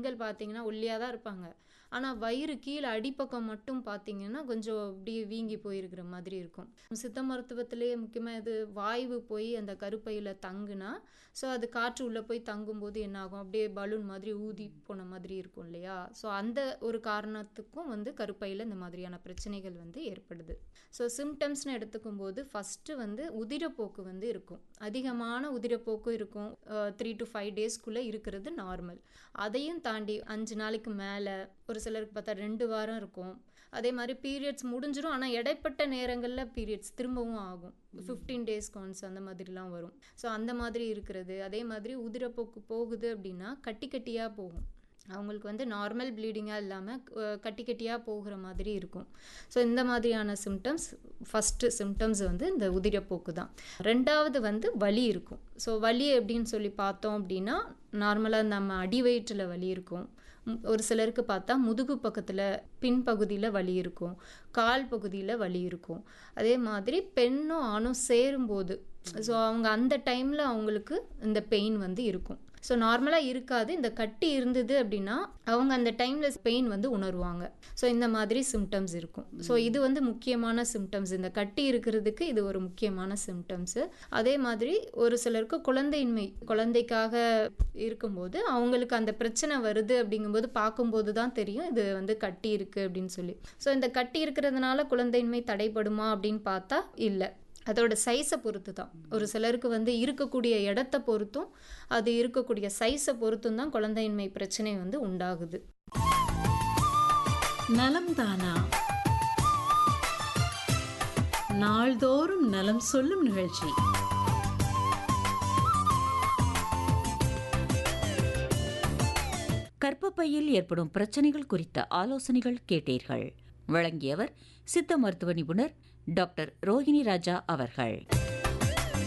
பெண்கள் பார்த்தீங்கன்னா ஒல்லியாக தான் இருப்பாங்க ஆனால் வயிறு கீழே அடிப்பக்கம் மட்டும் பார்த்தீங்கன்னா கொஞ்சம் அப்படியே வீங்கி போயிருக்கிற மாதிரி இருக்கும் சித்த மருத்துவத்திலேயே முக்கியமாக இது வாய்வு போய் அந்த கருப்பையில் தங்குனா ஸோ அது காற்று உள்ளே போய் தங்கும்போது என்ன ஆகும் அப்படியே பலூன் மாதிரி ஊதி போன மாதிரி இருக்கும் இல்லையா ஸோ அந்த ஒரு காரணத்துக்கும் வந்து கருப்பையில் இந்த மாதிரியான பிரச்சனைகள் வந்து ஏற்படுது ஸோ சிம்டம்ஸ்னு எடுத்துக்கும் போது ஃபஸ்ட்டு வந்து உதிரப்போக்கு வந்து இருக்கும் அதிகமான உதிரப்போக்கு இருக்கும் த்ரீ டு ஃபைவ் டேஸ்க்குள்ளே இருக்கிறது நார்மல் அதையும் தாண்டி அஞ்சு நாளைக்கு மேலே ஒரு சிலருக்கு பார்த்தா ரெண்டு வாரம் இருக்கும் அதே மாதிரி பீரியட்ஸ் முடிஞ்சிடும் ஆனால் இடைப்பட்ட நேரங்களில் பீரியட்ஸ் திரும்பவும் ஆகும் ஃபிஃப்டீன் டேஸ் ஒன்ஸ் அந்த மாதிரிலாம் வரும் ஸோ அந்த மாதிரி இருக்கிறது அதே மாதிரி உதிரப்போக்கு போகுது அப்படின்னா கட்டி கட்டியாக போகும் அவங்களுக்கு வந்து நார்மல் ப்ளீடிங்காக இல்லாமல் கட்டி கட்டியாக போகிற மாதிரி இருக்கும் ஸோ இந்த மாதிரியான சிம்டம்ஸ் ஃபஸ்ட்டு சிம்டம்ஸ் வந்து இந்த உதிரப்போக்கு தான் ரெண்டாவது வந்து வலி இருக்கும் ஸோ வலி எப்படின்னு சொல்லி பார்த்தோம் அப்படின்னா நார்மலாக நம்ம அடி வயிற்றில் வலி இருக்கும் ஒரு சிலருக்கு பார்த்தா முதுகு பக்கத்தில் பின்பகுதியில் வலி இருக்கும் கால் பகுதியில் வலி இருக்கும் அதே மாதிரி பெண்ணும் ஆணும் சேரும்போது ஸோ அவங்க அந்த டைமில் அவங்களுக்கு இந்த பெயின் வந்து இருக்கும் ஸோ நார்மலாக இருக்காது இந்த கட்டி இருந்தது அப்படின்னா அவங்க அந்த டைமில் பெயின் வந்து உணர்வாங்க ஸோ இந்த மாதிரி சிம்டம்ஸ் இருக்கும் ஸோ இது வந்து முக்கியமான சிம்டம்ஸ் இந்த கட்டி இருக்கிறதுக்கு இது ஒரு முக்கியமான சிம்டம்ஸு அதே மாதிரி ஒரு சிலருக்கு குழந்தையின்மை குழந்தைக்காக இருக்கும்போது அவங்களுக்கு அந்த பிரச்சனை வருது அப்படிங்கும்போது பார்க்கும்போது தான் தெரியும் இது வந்து கட்டி இருக்குது அப்படின்னு சொல்லி ஸோ இந்த கட்டி இருக்கிறதுனால குழந்தையின்மை தடைப்படுமா அப்படின்னு பார்த்தா இல்லை அதோட சைஸை பொறுத்து தான் ஒரு சிலருக்கு வந்து இருக்கக்கூடிய இடத்த பொறுத்தும் அது இருக்கக்கூடிய சைஸை பொறுத்தும் தான் குழந்தையின்மை பிரச்சனை வந்து உண்டாகுது நலம் தானா நாள்தோறும் நலம் சொல்லும் நிகழ்ச்சி கர்ப்பப்பையில் ஏற்படும் பிரச்சனைகள் குறித்த ஆலோசனைகள் கேட்டீர்கள் வழங்கியவர் சித்த மருத்துவ நிபுணர் டாக்டர் ரோஹிணி ராஜா அவர்கள்